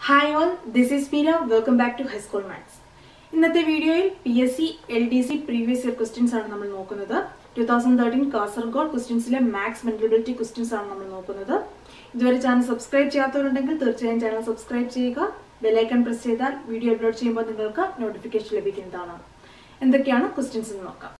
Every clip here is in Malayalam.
hi all this is Meera welcome back to high school maths ഇന്നത്തെ വീഡിയോയിൽ P S C L D C previous year questions ആണ് നമ്മൾ നോക്കുന്നത് ടു തൗസൻഡ് തേർട്ടീൻ കാസർഗോഡ് ക്വസ്റ്റ്യൻസിലെ മാത്സ് മെന്റബിലിറ്റി ക്വസ്റ്റ്യൻസ് ആണ് നമ്മൾ നോക്കുന്നത് ഇതുവരെ ചാനൽ സബ്സ്ക്രൈബ് ചെയ്യാത്തവരുണ്ടെങ്കിൽ തീർച്ചയായും ചാനൽ സബ്സ്ക്രൈബ് ചെയ്യുക ബെലൈക്കൺ പ്രസ് ചെയ്താൽ വീഡിയോ അപ്ലോഡ് ചെയ്യുമ്പോൾ നിങ്ങൾക്ക് നോട്ടിഫിക്കേഷൻ ലഭിക്കുന്നതാണ് എന്തൊക്കെയാണ് ക്വസ്റ്റ്യൻസ് എന്ന് നോക്കാം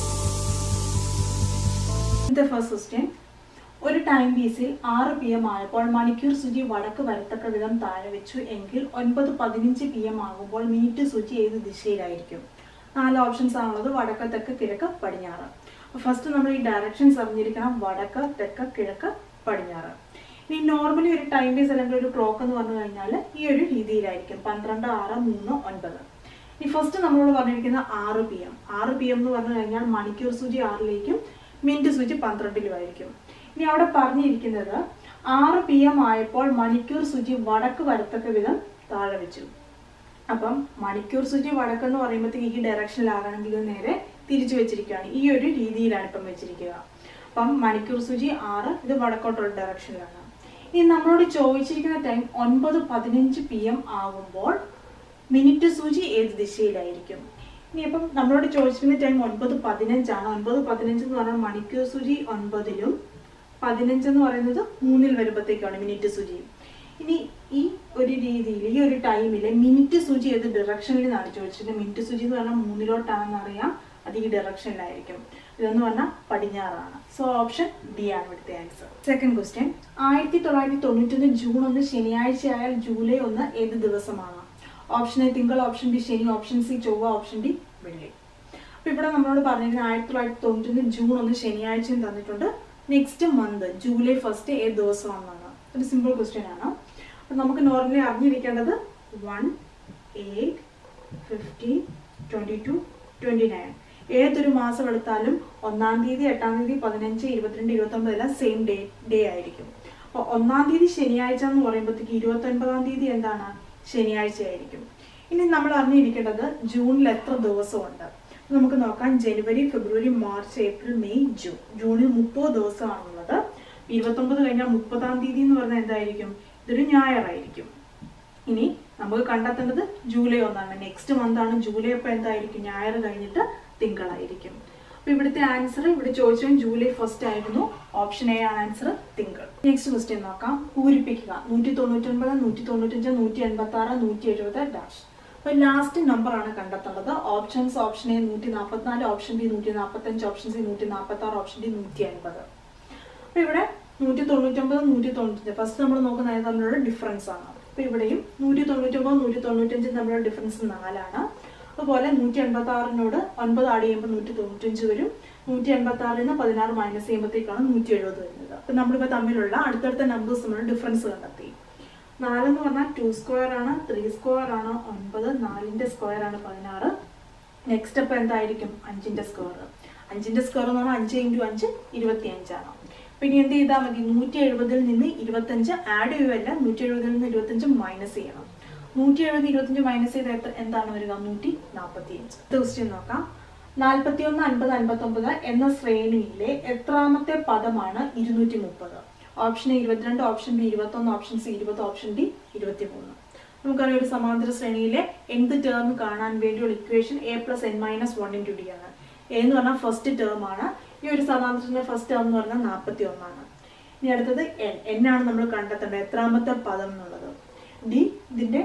ഇത് ഫസ്റ്റ് ക്വസ്റ്റ്യൻ ഒരു ടൈം പീസിൽ ആറ് പി എം ആയപ്പോൾ മണിക്കൂർ സൂചി വടക്ക് വരത്തക്ക വിധം താഴെ വെച്ചു എങ്കിൽ ഒൻപത് പതിനഞ്ച് പി എം ആകുമ്പോൾ മിനിറ്റ് സൂചി ഏത് ദിശയിലായിരിക്കും നാല് ഓപ്ഷൻസ് ആണുള്ളത് വടക്ക് തെക്ക് കിഴക്ക് പടിഞ്ഞാറ് ഫസ്റ്റ് നമ്മൾ ഈ ഡയറക്ഷൻസ് അറിഞ്ഞിരിക്കണം വടക്ക് തെക്ക് കിഴക്ക് പടിഞ്ഞാറ് ഇനി നോർമലി ഒരു ടൈം പീസ് അല്ലെങ്കിൽ ഒരു ക്ലോക്ക് എന്ന് പറഞ്ഞു കഴിഞ്ഞാൽ ഈ ഒരു രീതിയിലായിരിക്കും പന്ത്രണ്ട് ആറ് മൂന്ന് ഒൻപത് ഈ ഫസ്റ്റ് നമ്മളോട് പറഞ്ഞിരിക്കുന്ന ആറ് പി എം ആറ് പി എം എന്ന് പറഞ്ഞു കഴിഞ്ഞാൽ മണിക്കൂർ സൂചി ആറിലേക്കും മിനിറ്റ് സൂചി പന്ത്രണ്ടിലും ആയിരിക്കും ഇനി അവിടെ പറഞ്ഞിരിക്കുന്നത് ആറ് പി എം ആയപ്പോൾ മണിക്കൂർ സൂചി വടക്ക് വരത്തക്ക വിധം താഴെ വെച്ചു അപ്പം മണിക്കൂർ സൂചി വടക്ക് എന്ന് പറയുമ്പോഴത്തേക്ക് ഈ ഡയറക്ഷനിലാകണമെങ്കിൽ ഇത് നേരെ തിരിച്ചു വെച്ചിരിക്കുകയാണ് ഈ ഒരു രീതിയിലാണ് ഇപ്പം വെച്ചിരിക്കുക അപ്പം മണിക്കൂർ സൂചി ആറ് ഇത് വടക്കോട്ടുള്ള ഡയറക്ഷനിലാണ് ഇനി നമ്മളോട് ചോദിച്ചിരിക്കുന്ന ടൈം ഒൻപത് പതിനഞ്ച് പി എം ആകുമ്പോൾ മിനിറ്റ് സൂചി ഏത് ദിശയിലായിരിക്കും ഇനി അപ്പം നമ്മളോട് ചോദിച്ചിരുന്ന ടൈം ഒൻപത് പതിനഞ്ചാണ് ഒൻപത് പതിനഞ്ച് എന്ന് പറഞ്ഞാൽ മണിക്കൂർ സൂചി ഒൻപതിലും പതിനഞ്ച് എന്ന് പറയുന്നത് മൂന്നിൽ വരുമ്പോഴത്തേക്കാണ് മിനിറ്റ് സൂചി ഇനി ഈ ഒരു രീതിയിൽ ഈ ഒരു ടൈമില് മിനിറ്റ് സൂചി ഏത് ഡയറക്ഷനിൽ നിന്നാണ് ചോദിച്ചിരുന്നത് മിനിറ്റ് സൂചി എന്ന് പറഞ്ഞാൽ മൂന്നിലോട്ടാണെന്ന് അറിയാം അത് ഈ ഡയറക്ഷനിലായിരിക്കും ഇതെന്ന് പറഞ്ഞാൽ പടിഞ്ഞാറാണ് സോ ഓപ്ഷൻ ഡി ആണ് ഇവിടുത്തെ ആൻസർ സെക്കൻഡ് ക്വസ്റ്റ്യൻ ആയിരത്തി തൊള്ളായിരത്തി തൊണ്ണൂറ്റൊന്ന് ജൂൺ ഒന്ന് ശനിയാഴ്ച ആയാൽ ജൂലൈ ഒന്ന് ഏത് ദിവസമാണ് ഓപ്ഷൻ എ തിങ്കൾ ഓപ്ഷൻ ബി ശനി ഓപ്ഷൻ സി ചൊവ്വ ഓപ്ഷൻ ഡി വെള്ളി അപ്പൊ ഇവിടെ നമ്മളോട് പറഞ്ഞിരിക്കുന്നത് ആയിരത്തി തൊള്ളായിരത്തി തൊണ്ണൂറ്റൊന്ന് ജൂൺ ഒന്ന് ശനിയാഴ്ചയും തന്നിട്ടുണ്ട് നെക്സ്റ്റ് മന്ത് ജൂലൈ ഫസ്റ്റ് ഏത് ദിവസമാണെന്നാണ് ഒരു സിമ്പിൾ ക്വസ്റ്റ്യൻ ആണ് അപ്പൊ നമുക്ക് നോർമലി അറിഞ്ഞിരിക്കേണ്ടത് one eight fifteen twenty two twenty nine ഏതൊരു മാസം എടുത്താലും ഒന്നാം തീയതി എട്ടാം തീയതി പതിനഞ്ച് ഇരുപത്തിരണ്ട് ഇരുപത്തൊമ്പത് എല്ലാം സെയിം ഡേ ഡേ ആയിരിക്കും അപ്പോൾ ഒന്നാം തീയതി ശനിയാഴ്ച എന്ന് പറയുമ്പോഴത്തേക്ക് ഇരുപത്തൊൻപതാം തീയതി എന്താണ് ശനിയാഴ്ച ആയിരിക്കും ഇനി നമ്മൾ അറിഞ്ഞിരിക്കേണ്ടത് ജൂണിൽ എത്ര ദിവസമുണ്ട് നമുക്ക് നോക്കാം January February March April May June ജൂണിൽ മുപ്പത് ദിവസമാണുള്ളത് ഇരുപത്തൊമ്പത് കഴിഞ്ഞാൽ മുപ്പതാം തീയതി എന്ന് പറഞ്ഞാൽ എന്തായിരിക്കും ഇതൊരു ഞായറായിരിക്കും ഇനി നമുക്ക് കണ്ടെത്തേണ്ടത് ജൂലൈ ഒന്നാണ് നെക്സ്റ്റ് മന്ത് ആണ് ജൂലൈ അപ്പോൾ എന്തായിരിക്കും ഞായർ കഴിഞ്ഞിട്ട് തിങ്കളായിരിക്കും അപ്പൊ ഇവിടുത്തെ ആൻസർ ഇവിടെ ചോദിച്ചത് ജൂലൈ ഫസ്റ്റ് ആയിരുന്നു ഓപ്ഷൻ എ ആണ് ആൻസർ തിങ്കൾ നെക്സ്റ്റ് ക്വസ്റ്റ്യൻ നോക്കാം പൂരിപ്പിക്കുക നൂറ്റി തൊണ്ണൂറ്റൊൻപത് നൂറ്റി തൊണ്ണൂറ്റഞ്ച് നൂറ്റി എൺപത്തി ആറ് നൂറ്റി എഴുപത് ഡാഷ് അപ്പൊ ലാസ്റ്റ് നമ്പർ ആണ് കണ്ടെത്തേണ്ടത് ഓപ്ഷൻസ് ഓപ്ഷൻ എ നൂറ്റി നാൽപ്പത്തിനാല് ഓപ്ഷൻ ബി നൂറ്റി നാൽപ്പത്തഞ്ച് ഓപ്ഷൻ സി നൂറ്റി നാൽപ്പത്തി ആറ് ഓപ്ഷൻ ഡി നൂറ്റി അൻപത് അപ്പൊ ഇവിടെ നൂറ്റി തൊണ്ണൂറ്റൊമ്പത് നൂറ്റി തൊണ്ണൂറ്റഞ്ച് ഫസ്റ്റ് നമ്മൾ നോക്കുന്ന ഏത് തമ്മിലുള്ള ഡിഫറൻസ് ആണ് അപ്പൊ ഇവിടെയും നൂറ്റി തൊണ്ണൂറ്റൊമ്പത് നൂറ്റി തൊണ്ണൂറ്റഞ്ച് തമ്മിലുള്ള ഡിഫറൻസ് നാലാണ് അതുപോലെ നൂറ്റി എൺപത്തി ആറിനോട് ഒൻപത് ആഡ് ചെയ്യുമ്പോൾ നൂറ്റി തൊണ്ണൂറ്റഞ്ച് വരും നൂറ്റി എൺപത്തി ആറിൽ നിന്ന് പതിനാറ് മൈനസ് ചെയ്യുമ്പോഴത്തേക്കാണ് നൂറ്റി എഴുപത് വരുന്നത് അപ്പൊ നമ്മളിപ്പോൾ തമ്മിലുള്ള അടുത്തടുത്ത നമ്പേഴ്സ് നമ്മൾ ഡിഫറൻസ് കണ്ടെത്തി നാലെന്ന് പറഞ്ഞാൽ ടു സ്ക്വയർ ആണ് ത്രീ സ്ക്വയർ ആണ് ഒൻപത് നാലിന്റെ സ്ക്വയർ ആണ് പതിനാറ് നെക്സ്റ്റ് അപ്പൊ എന്തായിരിക്കും അഞ്ചിന്റെ സ്ക്വയർ അഞ്ചിന്റെ സ്ക്വയർ എന്ന് പറഞ്ഞാൽ അഞ്ച് ഇൻറ്റു അഞ്ച് ഇരുപത്തി അഞ്ചാണ് പിന്നെ എന്ത് ചെയ്താൽ മതി നൂറ്റി എഴുപതിൽ നിന്ന് ഇരുപത്തഞ്ച് ആഡ് ചെയ്യുകയല്ല നൂറ്റി എഴുപതിൽ നിന്ന് ഇരുപത്തഞ്ച് മൈനസ് ചെയ്യണം നൂറ്റി എഴുപത് ഇരുപത്തഞ്ച് മൈനസ് ചെയ്ത് എത്ര എന്താണ് വരിക നൂറ്റി നാൽപ്പത്തി അഞ്ച് ക്വസ്റ്റ്യൻ നോക്കാം നാൽപ്പത്തി ഒന്ന് അൻപത് അൻപത്തി ഒമ്പത് എന്ന ശ്രേണിയിലെ എത്രാമത്തെ പദമാണ് ഇരുന്നൂറ്റി മുപ്പത് ഓപ്ഷൻ എ ഇരുപത്തിരണ്ട് ഓപ്ഷൻ ബി ഇരുപത്തൊന്ന് ഓപ്ഷൻ സി ഇരുപത് ഓപ്ഷൻ ഡി ഇരുപത്തി മൂന്ന് നമുക്കറിയാം ഒരു സമാന്തര ശ്രേണിയിലെ എന്ത് ടേം കാണാൻ വേണ്ടിയുള്ള equation a plus n minus one into d ആണ് എ എന്ന് പറഞ്ഞാൽ ഫസ്റ്റ് ടേം ആണ് ഈ ഒരു സമാന്തരത്തിന്റെ ഫസ്റ്റ് ടേം എന്ന് പറഞ്ഞാൽ നാൽപ്പത്തി ഒന്നാണ് ഇനി അടുത്തത് എൻ എൻ ആണ് നമ്മൾ കണ്ടെത്തേണ്ടത് എത്രാമത്തെ പദം എന്നുള്ളത് ഡി ഇതിന്റെ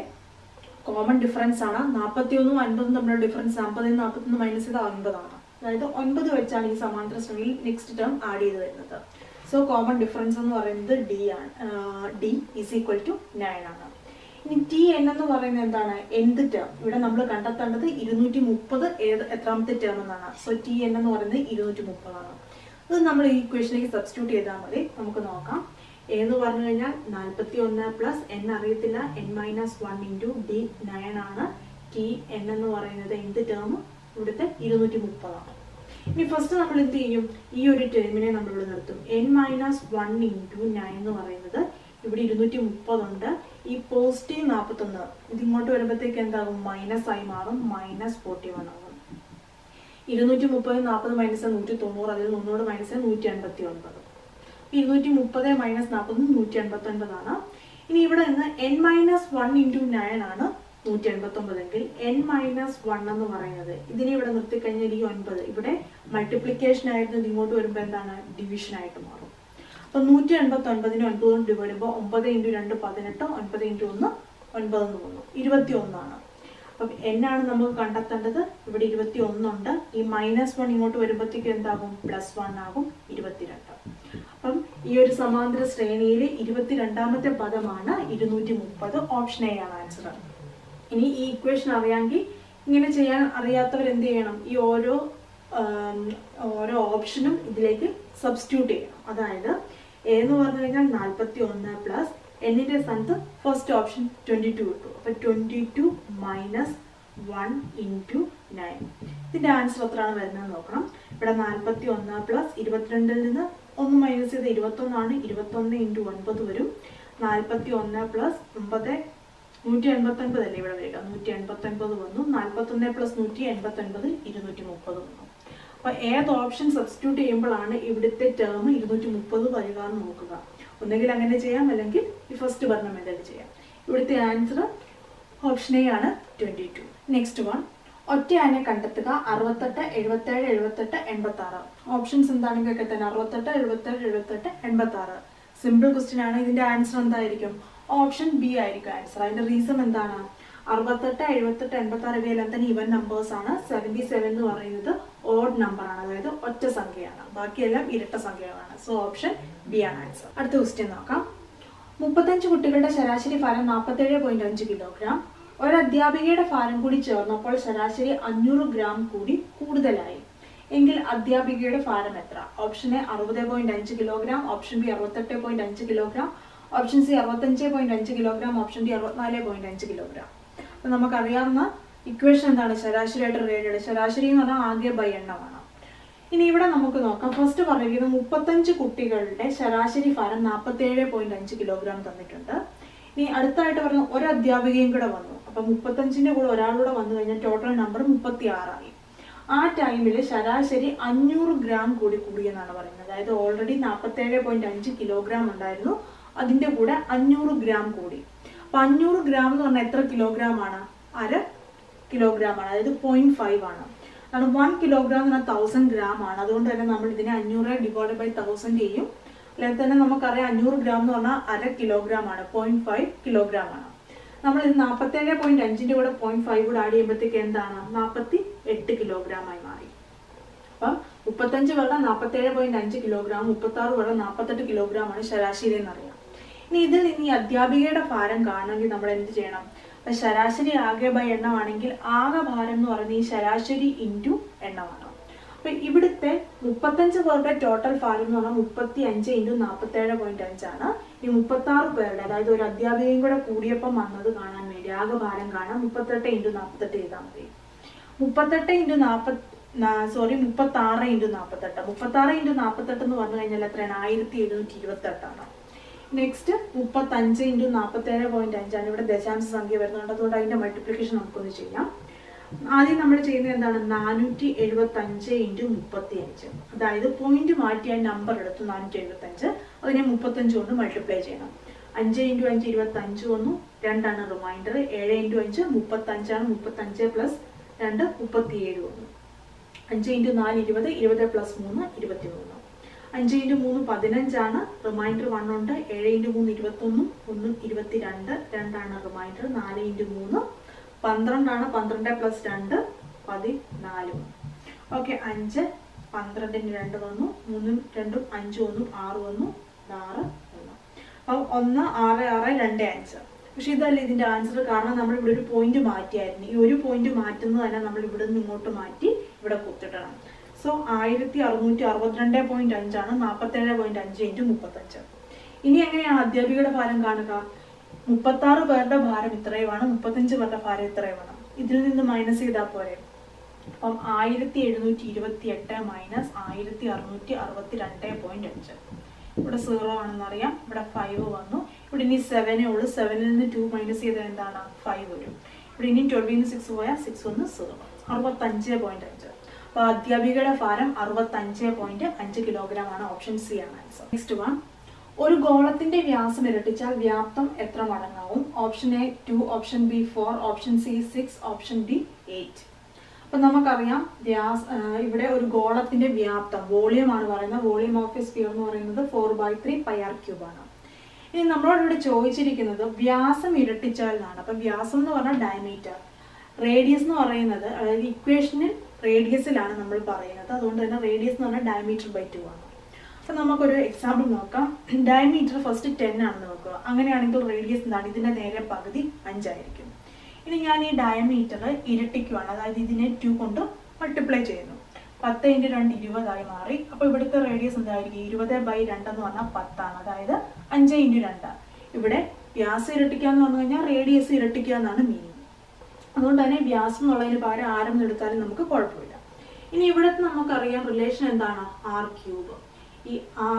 കോമൺ ഡിഫറൻസ് ആണ് നാൽപ്പത്തി ഒന്നും അൻപതും തമ്മിലുള്ള ഡിഫറൻസ് നാൽപ്പതിൽ നിന്ന് നാൽപ്പത്തൊന്ന് മൈനസ് ചെയ്ത് ഒൻപതാണ് അതായത് ഒൻപത് വെച്ചാണ് ഈ സമാന്തര ശ്രേണിയിൽ നെക്സ്റ്റ് ടേം ആഡ് ചെയ്ത് വരുന്നത് സോ കോമൺ ഡിഫറൻസ് എന്ന് പറയുന്നത് ഡി ആണ് d is equal to nine ആണ് ഇനി ടി എൻ എന്ന് പറയുന്നത് എന്താണ് എന്ത് ടേം ഇവിടെ നമ്മൾ കണ്ടെത്തേണ്ടത് ഇരുന്നൂറ്റി മുപ്പത് ഏത് എത്രാമത്തെ ടേം എന്നാണ് സോ ടി എൻ എന്ന് പറയുന്നത് ഇരുന്നൂറ്റി മുപ്പതാണ് അത് നമ്മൾ ഈ ഇക്വേഷനിലേക്ക് സബ്സ്റ്റിറ്റ്യൂട്ട് ചെയ്താൽ മതി നമുക്ക് നോക്കാം എന്ന് പറഞ്ഞു കഴിഞ്ഞാൽ നാൽപ്പത്തി ഒന്ന് പ്ലസ് എൻ അറിയത്തില്ല n minus one into d nine ആണ് ടി എൻ എന്ന് പറയുന്നത് എന്ത് ടേം ഇവിടുത്തെ ഇരുന്നൂറ്റി മുപ്പതാണ് ഇനി ഫസ്റ്റ് നമ്മൾ എന്ത് ചെയ്യും ഈ ഒരു ടേമിനെ നമ്മൾ ഇവിടെ നിർത്തും n minus one into nine എന്ന് പറയുന്നത് ഇവിടെ ഇരുന്നൂറ്റി മുപ്പതുണ്ട് ഈ പോസിറ്റീവ് നാൽപ്പത്തൊന്ന് ഇതിങ്ങോട്ട് വരുമ്പോഴത്തേക്ക് എന്താകും മൈനസ് ആയി മാറും മൈനസ് ഫോർട്ടി വൺ ആകും ഇരുന്നൂറ്റി മുപ്പത് നാൽപ്പത് മൈനസ് നൂറ്റി തൊണ്ണൂറ് അതിൽ മുന്നൂറ് മൈനസ് നൂറ്റി അൻപത്തി ഒൻപത് ഇരുന്നൂറ്റി മുപ്പത് മൈനസ് നാൽപ്പത് നൂറ്റി എൺപത്തി ഒൻപതാണ് ഇനി ഇവിടെ നിന്ന് n minus one into nine ആണ് നൂറ്റി എൺപത്തി ഒമ്പതെങ്കിൽ എൻ മൈനസ് വൺ എന്ന് പറയുന്നത് ഇതിനെ ഇവിടെ നിർത്തിക്കഴിഞ്ഞാൽ ഈ ഒൻപത് ഇവിടെ മൾട്ടിപ്ലിക്കേഷൻ ആയിരുന്നു ഇത് ഇങ്ങോട്ട് വരുമ്പോൾ എന്താണ് ഡിവിഷൻ ആയിട്ട് മാറും അപ്പൊ നൂറ്റി എൺപത്തി ഒൻപതിന് ഒൻപത് കൊണ്ട് ഡിവൈഡ് ചെയ്യുമ്പോൾ ഒമ്പത് ഇൻറ്റു രണ്ട് പതിനെട്ട് ഒൻപത് ഇൻറ്റു ഒന്ന് ഒൻപത് എന്ന് വന്നു ഇരുപത്തി ഒന്നാണ് അപ്പം എന്നാണ് നമുക്ക് കണ്ടെത്തേണ്ടത് ഇവിടെ ഇരുപത്തി ഒന്നുണ്ട് ഈ മൈനസ് വൺ ഇങ്ങോട്ട് വരുമ്പോഴത്തേക്ക് എന്താകും പ്ലസ് വൺ ആകും ഇരുപത്തിരണ്ട് അപ്പം ഈ ഒരു സമാന്തര ശ്രേണിയിലെ ഇരുപത്തിരണ്ടാമത്തെ പദമാണ് ഇരുന്നൂറ്റി മുപ്പത് ഓപ്ഷൻ എ ആണ് ആൻസർ ഇനി ഈ ഇക്വേഷൻ അറിയാമെങ്കിൽ ഇങ്ങനെ ചെയ്യാൻ അറിയാത്തവർ എന്ത് ചെയ്യണം ഈ ഓരോ ആം, ഓരോ ഓപ്ഷനും ഇതിലേക്ക് സബ്സ്റ്റിറ്റ്യൂട്ട് ചെയ്യണം അതായത് എ എന്ന് പറഞ്ഞു കഴിഞ്ഞാൽ നാൽപ്പത്തി ഒന്ന് പ്ലസ് എന്നിന്റെ സ്ഥാനത്ത് ഫസ്റ്റ് ഓപ്ഷൻ ട്വന്റി ടു കിട്ടും അപ്പൊ twenty two minus one into nine ഇതിന്റെ ആൻസർ എത്രയാണ് വരുന്നത് നോക്കണം ഇവിടെ നാൽപ്പത്തി ഒന്ന് പ്ലസ് ഇരുപത്തിരണ്ടിൽ നിന്ന് ഒന്ന് മൈനസ് ചെയ്ത് ഇരുപത്തൊന്നാണ് ഇരുപത്തൊന്ന് ഇൻറ്റു ഒൻപത് വരും നാൽപ്പത്തി ഒന്ന് പ്ലസ് ഒമ്പത് നൂറ്റി എൺപത്തി ഒൻപത് അല്ലേ ഇവിടെ വരിക നൂറ്റി എൺപത്തി ഒൻപത് വന്നു നാൽപ്പത്തൊന്ന് പ്ലസ് നൂറ്റി എൺപത്തി ഒൻപത് ഇരുന്നൂറ്റി മുപ്പത് വന്നു അപ്പൊ ഏത് ഓപ്ഷൻ സബ്സ്റ്റിറ്റ്യൂട്ട് ചെയ്യുമ്പോഴാണ് ഇവിടുത്തെ ടേം ഇരുന്നൂറ്റി മുപ്പത് വരിക എന്ന് നോക്കുക ഒന്നുകിൽ അങ്ങനെ ചെയ്യാം അല്ലെങ്കിൽ ഈ ഫസ്റ്റ് പറഞ്ഞ മെത്തേഡ് ചെയ്യാം ഇവിടുത്തെ ആൻസർ ഓപ്ഷൻ എ ആണ് ട്വന്റി ടു നെക്സ്റ്റ് വൺ ഒറ്റയാനെ കണ്ടെത്തുക അറുപത്തെട്ട് എഴുപത്തേഴ് എഴുപത്തെട്ട് എൺപത്തി ആറ് ഓപ്ഷൻസ് എന്താണെങ്കിലൊക്കെ തന്നെ അറുപത്തെട്ട് എഴുപത്തേഴ് എഴുപത്തെട്ട് എൺപത്തി ആറ് സിമ്പിൾ ക്വസ്റ്റ്യൻ ആണ് ഇതിന്റെ ആൻസർ എന്തായിരിക്കും ഓപ്ഷൻ ബി ആയിരിക്കും ആൻസർ അതിന്റെ റീസൺ എന്താണ് അറുപത്തെട്ട് എഴുപത്തെട്ട് എൺപത്തി ആറ് ഇവയെല്ലാം തന്നെ ഇവൻ നമ്പേഴ്സ് ആണ് സെവന്റി സെവൻ എന്ന് പറയുന്നത് ഓഡ് നമ്പർ ആണ് അതായത് ഒറ്റ സംഖ്യയാണ് ബാക്കിയെല്ലാം ഇരട്ട സംഖ്യകളാണ് സോ ഓപ്ഷൻ ബി ആണ് ആൻസർ അടുത്ത ക്വസ്റ്റ്യൻ നോക്കാം മുപ്പത്തഞ്ച് കുട്ടികളുടെ ശരാശരി ഭാരം നാൽപ്പത്തേഴ് പോയിന്റ് അഞ്ച് കിലോഗ്രാം ഒരു അധ്യാപികയുടെ ഭാരം കൂടി ചേർന്നപ്പോൾ ശരാശരി അഞ്ഞൂറ് ഗ്രാം കൂടി കൂടുതലായി എങ്കിൽ അധ്യാപികയുടെ ഭാരം എത്ര ഓപ്ഷൻ എ അറുപത് പോയിന്റ് അഞ്ച് കിലോഗ്രാം ഓപ്ഷൻ ബി അറുപത്തെട്ട് പോയിന്റ് അഞ്ച് കിലോഗ്രാം ഓപ്ഷൻ സി അറുപത്തഞ്ച് പോയിന്റ് അഞ്ച് കിലോഗ്രാം ഓപ്ഷൻ ഡി അറുപത്തിനാല് പോയിന്റ് അഞ്ച് കിലോഗ്രാം അപ്പൊ നമുക്കറിയാവുന്ന ഇക്വേഷൻ എന്താണ് ശരാശരിയായിട്ട് റിലേറ്റഡ് ശരാശരി എന്ന് പറഞ്ഞാൽ ആകെ ബൈ എണ്ണമാണ് ഇനി ഇവിടെ നമുക്ക് നോക്കാം ഫസ്റ്റ് പറഞ്ഞിരിക്കുന്നത് മുപ്പത്തഞ്ച് കുട്ടികളുടെ ശരാശരി ഭാരം നാൽപ്പത്തേഴ് പോയിന്റ് അഞ്ച് കിലോഗ്രാം തന്നിട്ടുണ്ട് ഇനി അടുത്തായിട്ട് പറഞ്ഞ ഒരു അധ്യാപികയും കൂടെ വന്നു അപ്പൊ മുപ്പത്തഞ്ചിന്റെ കൂടെ ഒരാളൂടെ വന്നു കഴിഞ്ഞാൽ ടോട്ടൽ നമ്പർ മുപ്പത്തി ആറായി ആ ടൈമിൽ ശരാശരി അഞ്ഞൂറ് ഗ്രാം കൂടി കൂടിയെന്നാണ് പറയുന്നത് അതായത് ഓൾറെഡി നാൽപ്പത്തേഴ് പോയിന്റ് അഞ്ച് കിലോഗ്രാം ഉണ്ടായിരുന്നു അതിന്റെ കൂടെ അഞ്ഞൂറ് ഗ്രാം കൂടി അപ്പൊ അഞ്ഞൂറ് ഗ്രാം എന്ന് പറഞ്ഞാൽ എത്ര കിലോഗ്രാം ആണ് അര കിലോഗ്രാം ആണ് അതായത് പോയിന്റ് ഫൈവ് ആണ് കാരണം വൺ കിലോഗ്രാം എന്ന് പറഞ്ഞാൽ തൗസൻഡ് ഗ്രാം ആണ് അതുകൊണ്ട് തന്നെ നമ്മൾ ഇതിനെ അഞ്ഞൂറ് ഡിവൈഡ് ബൈ തൗസൻഡ് ചെയ്യും അല്ലെങ്കിൽ തന്നെ നമുക്കറിയാം അഞ്ഞൂറ് ഗ്രാം എന്ന് പറഞ്ഞാൽ അര കിലോഗ്രാം ആണ് പോയിന്റ് ഫൈവ് കിലോഗ്രാം ആണ് നമ്മൾ ഇത് നാൽപ്പത്തേഴ് പോയിന്റ് അഞ്ചിന്റെ കൂടെ പോയിന്റ് ഫൈവ് കൂടെ ആഡ് ചെയ്യുമ്പോഴത്തേക്ക് എന്താണ് നാൽപ്പത്തി എട്ട് കിലോഗ്രാം ആയി മാറി അപ്പം മുപ്പത്തഞ്ച് വെള്ളം നാൽപ്പത്തേഴ് പോയിന്റ് അഞ്ച് കിലോഗ്രാം മുപ്പത്തി ആറ് വെള്ളം നാൽപ്പത്തെട്ട് കിലോഗ്രാം ആണ് ശരാശരി എന്നറിയാം ഇനി ഇതിൽ നിന്ന് ഈ അധ്യാപികയുടെ ഭാരം കാണണമെങ്കിൽ നമ്മൾ എന്ത് ചെയ്യണം അപ്പൊ ശരാശരി ആകെ ബൈ എണ്ണമാണെങ്കിൽ ആകെ ഭാരം എന്ന് പറയുന്നത് ഈ ശരാശരി ഇൻറ്റു എണ്ണമാണ് അപ്പൊ ഇവിടുത്തെ മുപ്പത്തഞ്ച് പേരുടെ ടോട്ടൽ ഭാരം എന്ന് പറഞ്ഞാൽ മുപ്പത്തി അഞ്ച് ഇൻറ്റു നാൽപ്പത്തേഴ് പോയിന്റ് അഞ്ചാണ് ഈ മുപ്പത്തി ആറ് പേരുടെ അതായത് ഒരു അധ്യാപികയും കൂടെ കൂടിയപ്പം വന്നത് കാണാൻ വേണ്ടി ആകെ ഭാരം കാണാൻ മുപ്പത്തെട്ട് ഇൻറ്റു നാൽപ്പത്തെട്ട് ചെയ്താൽ മതി മുപ്പത്തെട്ട് ഇൻറ്റു നാൽപ്പത്തി സോറി മുപ്പത്തി ആറ് ഇൻറ്റു നാൽപ്പത്തെട്ട് മുപ്പത്തി ആറ് ഇൻറ്റു നാൽപ്പത്തെട്ട് എന്ന് പറഞ്ഞു കഴിഞ്ഞാൽ എത്രയാണ് ആയിരത്തി എഴുന്നൂറ്റി ഇരുപത്തി എട്ടാണ് നെക്സ്റ്റ് മുപ്പത്തഞ്ച് ഇൻറ്റു നാൽപ്പത്തേഴ് പോയിന്റ് അഞ്ചാണ് ഇവിടെ ദശാംശ സംഖ്യ വരുന്നുണ്ട് അതുകൊണ്ട് അതിന്റെ മൾട്ടിപ്ലിക്കേഷൻ നമുക്കൊന്ന് ചെയ്യാം ആദ്യം നമ്മൾ ചെയ്യുന്നത് എന്താണ് നാനൂറ്റി എഴുപത്തി അഞ്ച് ഇൻറ്റു മുപ്പത്തി അഞ്ച് അതായത് പോയിന്റ് മാറ്റിയ നമ്പർ എടുത്തു നാനൂറ്റി എഴുപത്തി അഞ്ച് അതിനെ മുപ്പത്തഞ്ച് കൊണ്ട് മൾട്ടിപ്ലൈ ചെയ്യണം അഞ്ച് ഇൻറ്റു അഞ്ച് ഇരുപത്തി അഞ്ച് വന്നു രണ്ടാണ് റിമൈൻഡർ ഏഴ് ഇൻറ്റു അഞ്ച് മുപ്പത്തി അഞ്ചാണ് മുപ്പത്തി അഞ്ച് പ്ലസ് രണ്ട് മുപ്പത്തി ഏഴ് വന്നു അഞ്ച് ഇൻറ്റു നാല് ഇരുപത് ഇരുപത് പ്ലസ് മൂന്ന് ഇരുപത്തി മൂന്ന് അഞ്ച് ഇൻറ്റു മൂന്ന് പതിനഞ്ചാണ് റിമൈൻഡർ വൺ ഉണ്ട് ഏഴ് ഇൻറ്റു മൂന്ന് ഇരുപത്തൊന്നും ഒന്നും ഇരുപത്തിരണ്ട് രണ്ടാണ് റിമൈൻഡർ നാല് ഇൻറ്റു മൂന്ന് പന്ത്രണ്ടാണ് പന്ത്രണ്ട് പ്ലസ് രണ്ട് പതിനാല് ഓക്കെ അഞ്ച് പന്ത്രണ്ടിന് രണ്ട് വന്നു മൂന്നും രണ്ടും അഞ്ചും ഒന്നും ആറ് വന്നു ആറ് ഒന്ന് അപ്പം ഒന്ന് ആറ് ആറ് രണ്ട് അഞ്ച് പക്ഷെ ഇതല്ല ഇതിന്റെ ആൻസർ കാരണം നമ്മൾ ഇവിടെ ഒരു പോയിന്റ് മാറ്റിയായിരുന്നു ഈ ഒരു പോയിന്റ് മാറ്റുന്നത് തന്നെ നമ്മൾ ഇവിടെ നിന്ന് ഇങ്ങോട്ട് മാറ്റി ഇവിടെ കുത്തിട്ടണം സോ ആയിരത്തി അറുന്നൂറ്റി അറുപത്തിരണ്ട് പോയിന്റ് അഞ്ചാണ് നാൽപ്പത്തേഴ് പോയിന്റ് അഞ്ച് ഇൻറ്റു മുപ്പത്തഞ്ച് ഇനി എങ്ങനെയാണ് അധ്യാപികയുടെ ഭാരം കാണുക മുപ്പത്തി ആറ് പേരുടെ ഭാരം ഇത്രയുമാണ് മുപ്പത്തഞ്ച് പേരുടെ ഭാരം ഇത്രയുമാണ് ഇതിൽ നിന്ന് മൈനസ് ചെയ്താൽ പോരെ അപ്പം ആയിരത്തി എഴുന്നൂറ്റി ഇരുപത്തി എട്ട് മൈനസ് ആയിരത്തി അറുന്നൂറ്റി അറുപത്തി രണ്ട് പോയിന്റ് അഞ്ച് ഇവിടെ സീറോ ആണെന്നറിയാം ഇവിടെ ഫൈവ് വന്നു ഇവിടെ ഇനി സെവനേ ഉള്ളൂ സെവനിൽ നിന്ന് ടു മൈനസ് ചെയ്താൽ എന്താണ് ഫൈവ് വരും ഇവിടെ ഇനി ട്വൽവിൽ നിന്ന് സിക്സ് പോയാൽ സിക്സ് ഒന്ന് സീറോ അറുപത്തഞ്ച് പോയിന്റ് അഞ്ച് അപ്പൊ അധ്യാപികയുടെ ഭാരം അറുപത്തഞ്ച് പോയിന്റ് അഞ്ച് കിലോഗ്രാം ആണ് ഓപ്ഷൻ സി ആണ് ആൻസർ നെക്സ്റ്റ് വൺ ഒരു ഗോളത്തിന്റെ വ്യാസം ഇരട്ടിച്ചാൽ വ്യാപ്തം എത്ര മടങ്ങാവും option A two option B four option C six option D eight അപ്പൊ നമുക്കറിയാം വ്യാസ് ആ, ഇവിടെ ഒരു ഗോളത്തിന്റെ വ്യാപ്തം വോളിയം ആണ് പറയുന്നത് വോളിയം ഓഫ് എ സ്പിയർ എന്ന് പറയുന്നത് four by three pi r cube ആണ് ഇനി നമ്മളോട് ഇവിടെ ചോദിച്ചിരിക്കുന്നത് വ്യാസം ഇരട്ടിച്ചാൽ എന്നാണ് അപ്പൊ വ്യാസം എന്ന് പറഞ്ഞാൽ ഡയമീറ്റർ റേഡിയസ് എന്ന് പറയുന്നത് അതായത് ഇക്വേഷനിൽ റേഡിയസിലാണ് നമ്മൾ പറയുന്നത് അതുകൊണ്ട് തന്നെ റേഡിയസ് എന്ന് പറഞ്ഞാൽ ഡയമീറ്റർ ബൈ ടു ആണ് അപ്പൊ നമുക്കൊരു എക്സാമ്പിൾ നോക്കാം ഡയമീറ്റർ ഫസ്റ്റ് ടെൻ ആണെന്ന് നോക്കുക അങ്ങനെയാണെങ്കിൽ റേഡിയസ് എന്താണ് ഇതിന്റെ നേരെ പകുതി അഞ്ചായിരിക്കും ഇനി ഞാൻ ഈ ഡയമീറ്റർ ഇരട്ടിക്കുവാണ് അതായത് ഇതിനെ ടു കൊണ്ട് മൾട്ടിപ്ലൈ ചെയ്യുന്നു പത്ത് ഇൻറ്റു രണ്ട് ഇരുപതായി മാറി അപ്പോൾ ഇവിടുത്തെ റേഡിയസ് എന്തായിരിക്കും ഇരുപത് ബൈ രണ്ടെന്ന് പറഞ്ഞാൽ പത്താണ് അതായത് അഞ്ച് ഇൻറ്റു രണ്ട് ഇവിടെ വ്യാസം ഇരട്ടിക്കുക എന്ന് പറഞ്ഞു കഴിഞ്ഞാൽ റേഡിയസ് ഇരട്ടിക്കുക എന്നാണ് മീനിങ് അതുകൊണ്ട് തന്നെ വ്യാസം എന്നുള്ളതിന് പകരം ആരം എന്ന് എടുത്താലും നമുക്ക് കുഴപ്പമില്ല ഇനി ഇവിടുത്തെ നമുക്കറിയാം റിലേഷൻ എന്താണ് ആർ ക്യൂബ് ഈ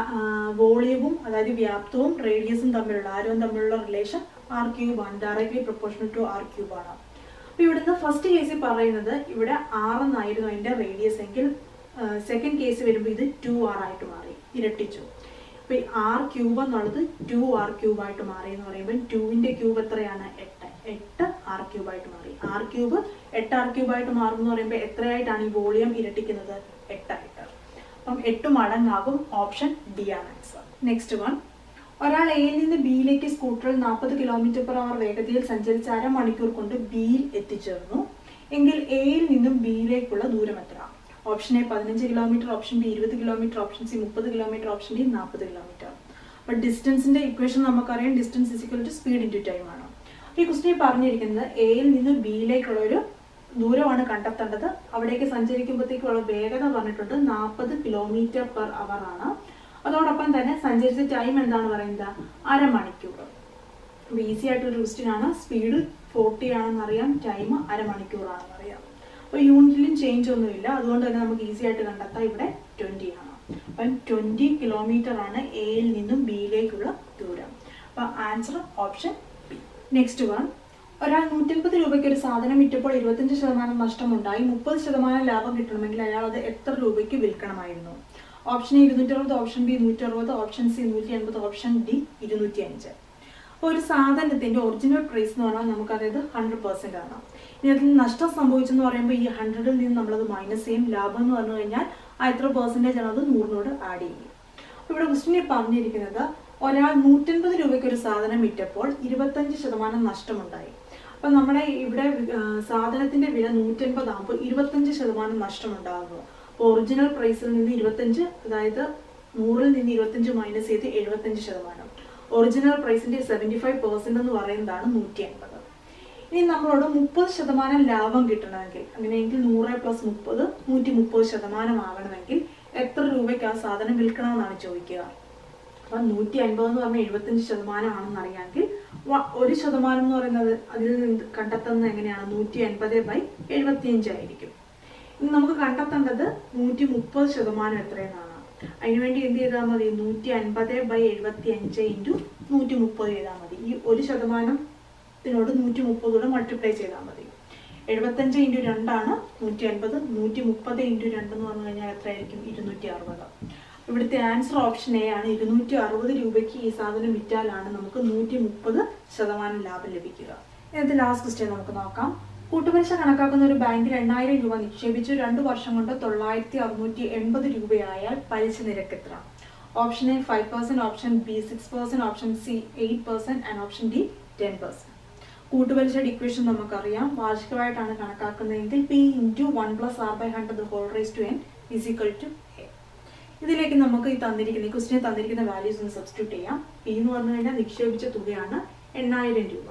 വോളിയവും അതായത് വ്യാപ്തവും റേഡിയസും തമ്മിലുള്ള ആരവും തമ്മിലുള്ള റിലേഷൻ ആർ ക്യൂബ് ആണ് directly proportional to r cube ആണ് അപ്പൊ ഇവിടുന്ന് ഫസ്റ്റ് കേസിൽ പറയുന്നത് ഇവിടെ ആർ എന്നായിരുന്നു അതിന്റെ റേഡിയസ് എങ്കിൽ സെക്കൻഡ് കേസ് വരുമ്പോൾ ഇത് ടു ആർ ആയിട്ട് മാറി ഇരട്ടിച്ചു അപ്പൊ ഈ ആർ ക്യൂബ് എന്നുള്ളത് ടു ആർ ക്യൂബ് ആയിട്ട് മാറി എന്ന് പറയുമ്പോൾ ടുവിന്റെ ക്യൂബ് എത്രയാണ് എട്ട് എട്ട് ആർ ക്യൂബ് ആയിട്ട് മാറി ആർ ക്യൂബ് എട്ട് ആർ ക്യൂബ് ആയിട്ട് മാറും എന്ന് പറയുമ്പോൾ എത്രയായിട്ടാണ് ഈ വോളിയം ഇരട്ടിക്കുന്നത് എട്ടായിട്ട് അപ്പം എട്ട് മടങ്ങാകും ഓപ്ഷൻ ഡി ആണ് ആൻസർ നെക്സ്റ്റ് വൺ ഒരാൾ എയിൽ നിന്ന് ബിയിലേക്ക് സ്കൂട്ടറിൽ നാൽപ്പത് കിലോമീറ്റർ പെർ അവർ വേഗതയിൽ സഞ്ചരിച്ച് അരമണിക്കൂർ കൊണ്ട് ബിയിൽ എത്തിച്ചേർന്നു എങ്കിൽ എയിൽ നിന്നും ബിയിലേക്കുള്ള ദൂരം എത്ര ഓപ്ഷൻ എ പതിനഞ്ച് കിലോമീറ്റർ ഓപ്ഷൻ ബി ഇരുപത് കിലോമീറ്റർ ഓപ്ഷൻ സി മുപ്പത് കിലോമീറ്റർ ഓപ്ഷൻ ഡി നാൽപ്പത് കിലോമീറ്റർ അപ്പൊ ഡിസ്റ്റൻസിന്റെ ഇക്വേഷൻ നമുക്കറിയാം distance is equal to speed into time ആണ് അപ്പൊ ഈ ക്വസ്റ്റിനെ പറഞ്ഞിരിക്കുന്നത് എയിൽ നിന്ന് ബിയിലേക്കുള്ള ഒരു ദൂരമാണ് കണ്ടെത്തേണ്ടത് അവിടേക്ക് സഞ്ചരിക്കുമ്പോഴത്തേക്കുള്ള വേഗത പറഞ്ഞിട്ടുണ്ട് നാൽപ്പത് കിലോമീറ്റർ പെർ അവർ ആണ് അതോടൊപ്പം തന്നെ സഞ്ചരിച്ച ടൈം എന്താണ് പറയുന്നത് അരമണിക്കൂർ അപ്പൊ ഈസി ആയിട്ടൊരു ക്വസ്റ്റ്യൻ ആണ് സ്പീഡ് ഫോർട്ടി ആണെന്ന് അറിയാം ടൈം അരമണിക്കൂറാണെന്ന് അറിയാം അപ്പൊ യൂണിറ്റിലും ചേഞ്ച് ഒന്നുമില്ല അതുകൊണ്ട് തന്നെ നമുക്ക് ഈസി ആയിട്ട് കണ്ടെത്താം ഇവിടെ ട്വന്റി ആണ് അപ്പം ട്വന്റി കിലോമീറ്റർ ആണ് എയിൽ നിന്നും ബിയിലേക്കുള്ള ദൂരം അപ്പൊ answer option B next one ഒരാൾ നൂറ്റമ്പത് രൂപയ്ക്ക് ഒരു സാധനം വിറ്റപ്പോൾ ഇരുപത്തഞ്ച് ശതമാനം നഷ്ടമുണ്ടായി മുപ്പത് ശതമാനം ലാഭം കിട്ടണമെങ്കിൽ അയാൾ അത് എത്ര രൂപയ്ക്ക് വിൽക്കണമായിരുന്നു ഓപ്ഷൻ എ ഇരുന്നൂറ്ററുപത് ഓപ്ഷൻ ബി നൂറ്ററുപത് ഓപ്ഷൻ സി നൂറ്റി അൻപത് ഓപ്ഷൻ ഡി ഇരുന്നൂറ്റി അഞ്ച് അപ്പോൾ ഒരു സാധനത്തിന്റെ ഒറിജിനൽ പ്രൈസ് എന്ന് പറഞ്ഞാൽ നമുക്കറിയത് ഹൺഡ്രഡ് പെർസെന്റ് ആണ് ഇനി അതിൽ നഷ്ടം സംഭവിച്ചെന്ന് പറയുമ്പോൾ ഈ ഹൺഡ്രഡിൽ നിന്ന് നമ്മളത് മൈനസ് ചെയ്യും ലാഭം എന്ന് പറഞ്ഞു കഴിഞ്ഞാൽ ആ എത്ര പെർസെൻറ്റേജ് ആണ് അത് നൂറിനോട് ആഡ് ചെയ്യും അപ്പോൾ ഇവിടെ ക്വസ്റ്റിനെ പറഞ്ഞിരിക്കുന്നത് ഒരാൾ നൂറ്റൻപത് രൂപയ്ക്ക് ഒരു സാധനം വിറ്റപ്പോൾ ഇരുപത്തഞ്ച് ശതമാനം നഷ്ടമുണ്ടായി അപ്പൊ നമ്മുടെ ഇവിടെ ആ, സാധനത്തിന്റെ വില നൂറ്റൻപത് ആകുമ്പോൾ ഇരുപത്തഞ്ച് ശതമാനം നഷ്ടമുണ്ടാകുക അപ്പോൾ ഒറിജിനൽ പ്രൈസിൽ നിന്ന് ഇരുപത്തഞ്ച് അതായത് നൂറിൽ നിന്ന് ഇരുപത്തഞ്ച് മൈനസ് ചെയ്ത് എഴുപത്തഞ്ച് ശതമാനം ഒറിജിനൽ പ്രൈസിന്റെ സെവൻറ്റി ഫൈവ് പെർസെന്റ് എന്ന് പറയുന്നതാണ് നൂറ്റി അൻപത് ഇനി നമ്മളോട് മുപ്പത് ശതമാനം ലാഭം കിട്ടണമെങ്കിൽ അങ്ങനെയെങ്കിൽ നൂറ് പ്ലസ് മുപ്പത് നൂറ്റി മുപ്പത് ശതമാനം ആകണമെങ്കിൽ എത്ര രൂപയ്ക്ക് ആ സാധനം വിൽക്കണമെന്നാണ് ചോദിക്കുക അപ്പൊ നൂറ്റി അൻപത് എന്ന് പറഞ്ഞാൽ എഴുപത്തഞ്ച് ശതമാനം ആണെന്ന് അറിയാമെങ്കിൽ വ- ഒരു ശതമാനം എന്ന് പറയുന്നത് അതിൽ നിന്ന് കണ്ടെത്തുന്നത് എങ്ങനെയാണ് നൂറ്റി അൻപത് ബൈ എഴുപത്തിയഞ്ച് ആയിരിക്കും ഇനി നമുക്ക് കണ്ടെത്തേണ്ടത് നൂറ്റി മുപ്പത് ശതമാനം എത്രയെന്നാണ് അതിനുവേണ്ടി എന്ത് ചെയ്താൽ മതി നൂറ്റി അൻപത് ബൈ എഴുപത്തി അഞ്ച് ഇൻറ്റു നൂറ്റി മുപ്പത് ചെയ്താൽ മതി ഈ ഒരു ശതമാനത്തിനോട് നൂറ്റി മുപ്പതോടെ മൾട്ടിപ്ലൈ ചെയ്താൽ മതി എഴുപത്തഞ്ച് ഇൻറ്റു രണ്ടാണ് നൂറ്റി അൻപത് നൂറ്റി മുപ്പത് ഇൻറ്റു രണ്ട് എന്ന് പറഞ്ഞു കഴിഞ്ഞാൽ എത്രയായിരിക്കും ഇരുന്നൂറ്റി അറുപത് ഇവിടുത്തെ ആൻസർ ഓപ്ഷൻ എ ആണ് ഇരുന്നൂറ്റി അറുപത് രൂപയ്ക്ക് ഈ സാധനം വിറ്റാലാണ് നമുക്ക് നൂറ്റി മുപ്പത് ശതമാനം ലാഭം ലഭിക്കുക ഇതിനകത്ത് ലാസ്റ്റ് ക്വസ്റ്റ്യൻ നമുക്ക് നോക്കാം കൂട്ടുപലിശ കണക്കാക്കുന്ന ഒരു ബാങ്കിൽ എണ്ണായിരം രൂപ നിക്ഷേപിച്ചു രണ്ടു വർഷം കൊണ്ട് തൊള്ളായിരത്തി അറുന്നൂറ്റി എൺപത് രൂപയായാൽ പലിശ നിരക്ക് എത്ര option A five percent option B six percent option C eight percent and option D ten percent കൂട്ടുപലിശയുടെ ഇക്വേഷൻ നമുക്കറിയാം വാർഷികമായിട്ടാണ് കണക്കാക്കുന്നതെങ്കിൽ P into one plus r by hundred whole raise to n is equal to A ഇതിലേക്ക് നമുക്ക് ഈ തന്നിരിക്കുന്ന ഈ ക്വസ്റ്റിനെ തന്നിരിക്കുന്ന വാല്യൂസ് ഒന്ന് സബ്സ്റ്റിറ്റ്യൂട്ട് ചെയ്യാം പി എന്ന് പറഞ്ഞു കഴിഞ്ഞാൽ നിക്ഷേപിച്ച തുകയാണ് എണ്ണായിരം രൂപ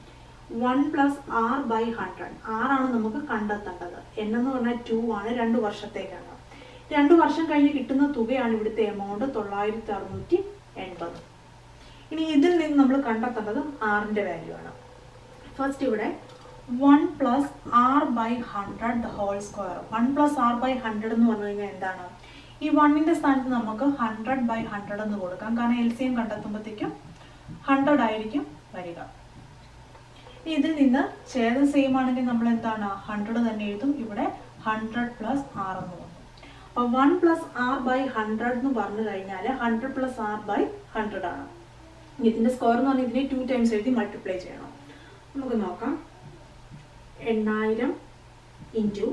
one plus r by hundred ആറാണ് നമുക്ക് കണ്ടെത്തേണ്ടത് എൻ എന്ന് പറഞ്ഞാൽ ടു ആണ് രണ്ട് വർഷത്തേക്കാണ് രണ്ട് വർഷം കഴിഞ്ഞ് കിട്ടുന്ന തുകയാണ് ഇവിടുത്തെ എമൗണ്ട് തൊള്ളായിരത്തി അറുന്നൂറ്റി എൺപത് ഇനി ഇതിൽ നിന്ന് നമ്മൾ കണ്ടെത്തേണ്ടത് ആറിന്റെ വാല്യൂ ആണ് ഫസ്റ്റ് ഇവിടെ one plus r by hundred the whole square one plus r by hundred എന്ന് പറഞ്ഞു കഴിഞ്ഞാൽ എന്താണ് ഈ വണ്ണിന്റെ സ്ഥാനത്ത് നമുക്ക് ഹൺഡ്രഡ് ബൈ ഹൺഡ്രഡ് എന്ന് കൊടുക്കാം കാരണം എൽ സി എം കണ്ടെത്തുമ്പോഴത്തേക്കും ഹൺഡ്രഡ് ആയിരിക്കും വരിക ഇനി ഇതിൽ നിന്ന് ഛേദം സെയിം ആണെങ്കിൽ നമ്മൾ എന്താണ് ഹൺഡ്രഡ് തന്നെ എഴുതും ഇവിടെ ഹൺഡ്രഡ് പ്ലസ് ആർ എന്ന് വന്നു അപ്പൊ one plus r by hundred എന്ന് പറഞ്ഞു കഴിഞ്ഞാൽ hundred plus r by hundred ആണ് ഇതിന്റെ സ്ക്വയർ എന്ന് പറഞ്ഞാൽ ഇതിനെ ടു ടൈംസ് എഴുതി മൾട്ടിപ്ലൈ ചെയ്യണം നമുക്ക് നോക്കാം എണ്ണായിരം into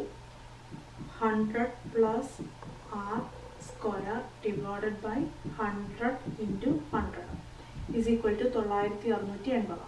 hundred plus r square divided by hundred into hundred is equal to തൊള്ളായിരത്തി അറുന്നൂറ്റി എൺപതാണ്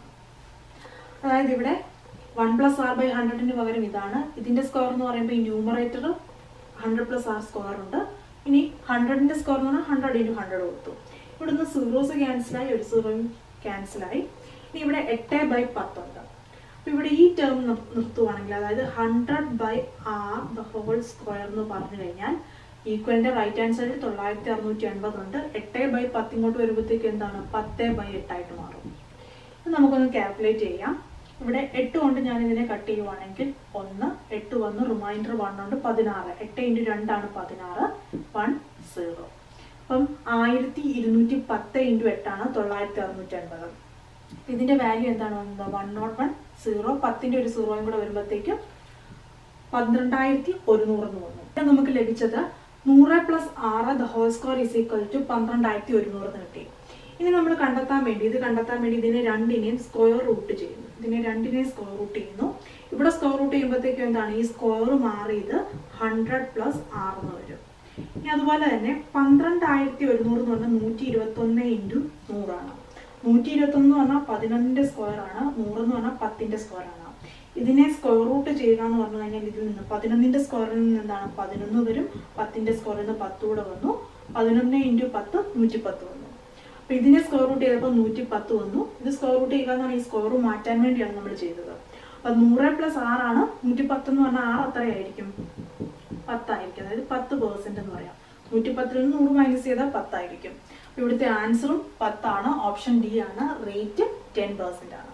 അതായത് ഇവിടെ വൺ പ്ലസ് ആർ ബൈ ഹൺഡ്രഡിന് പകരം ഇതാണ് ഇതിന്റെ സ്ക്വയർ എന്ന് പറയുമ്പോൾ ഈ numerator hundred plus r square ഉണ്ട് ഇനി ഹൺഡ്രഡിന്റെ സ്ക്വയർ എന്ന് പറഞ്ഞാൽ ഹൺഡ്രഡ് ഇൻറ്റു ഹൺഡ്രഡ് കൊടുത്തു ഇവിടുന്ന് സീറോസ് ക്യാൻസലായി ഒരു സീറോയും ക്യാൻസലായി ഇനി ഇവിടെ എട്ട് ബൈ പത്തുണ്ട് അപ്പൊ ഇവിടെ ഈ ടേം നിർത്തുവാണെങ്കിൽ അതായത് hundred by r the whole square എന്ന് പറഞ്ഞു കഴിഞ്ഞാൽ ഈക്വലിന്റെ റൈറ്റ് ഹാൻഡ് സൈഡിൽ തൊള്ളായിരത്തി അറുന്നൂറ്റി എൺപതുണ്ട് എട്ട് ബൈ പത്ത് ഇങ്ങോട്ട് വരുമ്പോഴത്തേക്ക് എന്താണ് പത്ത് ബൈ എട്ടായിട്ട് മാറും ഇത് നമുക്കൊന്ന് കാൽക്കുലേറ്റ് ചെയ്യാം ഇവിടെ എട്ട് കൊണ്ട് ഞാൻ ഇതിനെ കട്ട് ചെയ്യുവാണെങ്കിൽ ഒന്ന് എട്ട് വന്ന് റിമൈൻഡർ വൺ ഉണ്ട് പതിനാറ് എട്ട് ഇൻറ്റു രണ്ടാണ് പതിനാറ് വൺ സീറോ അപ്പം ആയിരത്തി ഇരുന്നൂറ്റി പത്ത് ഇൻറ്റു എട്ടാണ് തൊള്ളായിരത്തി അറുന്നൂറ്റി എൺപത് ഇതിന്റെ വാല്യൂ എന്താണ് വന്നത് വൺ നോട്ട് വൺ സീറോ പത്തിന്റെ ഒരു സീറോയും കൂടെ വരുമ്പോഴത്തേക്കും പന്ത്രണ്ടായിരത്തി ഒരുന്നൂറ് എന്ന് വന്നു ഇവിടെ നമുക്ക് ലഭിച്ചത് നൂറ് പ്ലസ് ആറ് the whole square is equal to പന്ത്രണ്ടായിരത്തി ഒരുന്നൂറ് എന്ന് കിട്ടി ഇനി നമ്മൾ കണ്ടെത്താൻ വേണ്ടി ഇത് കണ്ടെത്താൻ വേണ്ടി ഇതിനെ രണ്ടിനെയും സ്ക്വയർ റൂട്ട് ചെയ്യുന്നു ഇതിനെ രണ്ടിനെയും സ്ക്വയർ റൂട്ട് ചെയ്യുന്നു ഇവിടെ സ്ക്വയർ റൂട്ട് ചെയ്യുമ്പോഴത്തേക്കും എന്താണ് ഈ സ്ക്വയർ മാറിയത് ഹൺഡ്രഡ് പ്ലസ് ആറ് എന്ന് വരും ഇനി അതുപോലെ തന്നെ പന്ത്രണ്ടായിരത്തി ഒരുന്നൂറ് എന്ന് പറഞ്ഞാൽ നൂറ്റി ഇരുപത്തി ഒന്ന് ഇൻറ്റു നൂറാണ് നൂറ്റി ഇരുപത്തി ഒന്ന് എന്ന് പറഞ്ഞാൽ പതിനൊന്നിന്റെ സ്ക്വയർ ആണ് നൂറ് എന്ന് പറഞ്ഞാൽ പത്തിന്റെ സ്ക്വയർ ആണ് ഇതിനെ സ്ക്വയർ റൂട്ട് ചെയ്യുക എന്ന് പറഞ്ഞു കഴിഞ്ഞാൽ ഇതിൽ നിന്ന് പതിനൊന്നിന്റെ സ്ക്വയറിൽ നിന്ന് എന്താണ് പതിനൊന്ന് വരും പത്തിന്റെ സ്ക്വയറിൽ നിന്ന് പത്ത് കൂടെ വന്നു പതിനൊന്ന് ഇൻറ്റു പത്ത് നൂറ്റി പത്ത് വന്നു അപ്പൊ ഇതിനെ സ്ക്വയർ റൂട്ട് ചെയ്തപ്പോൾ നൂറ്റി പത്ത് വന്നു ഇത് സ്ക്വയർ റൂട്ട് ചെയ്യുക എന്നാണ് ഈ സ്ക്വയർ മാറ്റാൻ വേണ്ടിയാണ് നമ്മൾ ചെയ്തത് അപ്പൊ നൂറ് പ്ലസ് ആറാണ് നൂറ്റി പത്ത് എന്ന് പറഞ്ഞാൽ ആറ് എത്രയായിരിക്കും പത്തായിരിക്കും അതായത് പത്ത് പേഴ്സെന്റ് എന്ന് പറയാം നൂറ്റി പത്തിൽ നിന്ന് നൂറ് മൈനസ് ചെയ്താൽ പത്തായിരിക്കും അപ്പൊ ഇവിടുത്തെ ആൻസറും പത്താണ് ഓപ്ഷൻ ഡി ആണ് റേറ്റ് ടെൻ പെർസെന്റ് ആണ്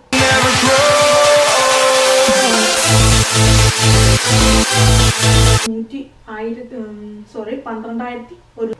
നൂറ്റി ആയിരത്തി സോറി പന്ത്രണ്ടായിരത്തി ഒരു